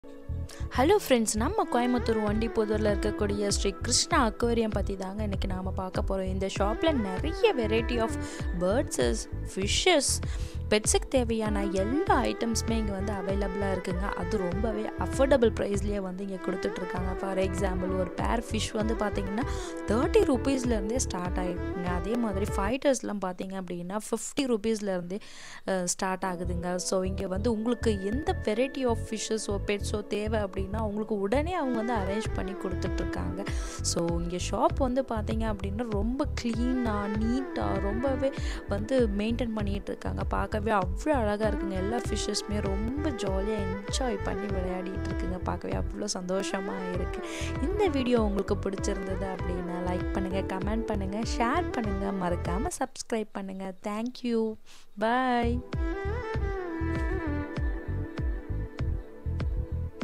hello friends நம்ம கோயம்புத்தூர் வண்டிப்புதூரில் இருக்கக்கூடிய Sri Krishna aquarium பற்றி தாங்க இன்றைக்கி நாம் பார்க்க போகிறோம் இந்த ஷாப்பில் நிறைய வெரைட்டி ஆஃப் பேர்ட்ஸஸ் ஃபிஷ்ஷஸ் பெட்ஸுக்கு தேவையான எல்லா ஐட்டம்ஸுமே இங்கே வந்து அவைலபிளாக இருக்குங்க அது ரொம்பவே அஃபோர்டபுள் ப்ரைஸ்லேயே வந்து இங்கே கொடுத்துட்ருக்காங்க ஃபார் எக்ஸாம்பிள் ஒரு பேர் ஃபிஷ் வந்து பார்த்திங்கன்னா தேர்ட்டி ருபீஸ்லேருந்தே ஸ்டார்ட் ஆகிருக்குங்க அதே மாதிரி ஃபைட்டர்ஸ்லாம் பார்த்தீங்க அப்படின்னா ஃபிஃப்டி ருபீஸ்லேருந்தே ஸ்டார்ட் ஆகுதுங்க ஸோ இங்கே வந்து உங்களுக்கு எந்த வெரைட்டி ஆஃப் ஃபிஷ்ஷஸோ பெட்ஸோ தேவை அப்படின்னா உங்களுக்கு உடனே அவங்க வந்து அரேஞ்ச் பண்ணி கொடுத்துட்ருக்காங்க ஸோ இங்கே ஷாப் வந்து பார்த்தீங்க அப்படின்னா ரொம்ப க்ளீனாக நீட்டாக ரொம்பவே வந்து மெயின்டைன் பண்ணிகிட்டு இருக்காங்க பார்க்கவே அவ்வளோ அழகாக இருக்குங்க எல்லா ஃபிஷ்ஷஸுமே ரொம்ப ஜாலியாக என்ஜாய் பண்ணி விளையாடிட்டு இருக்குங்க பார்க்கவே அவ்வளோ சந்தோஷமாக இருக்குது இந்த வீடியோ உங்களுக்கு பிடிச்சிருந்தது அப்படின்னா லைக் பண்ணுங்கள் கமெண்ட் பண்ணுங்கள் ஷேர் பண்ணுங்கள் மறக்காமல் சப்ஸ்கிரைப் பண்ணுங்கள் தேங்க்யூ பாய்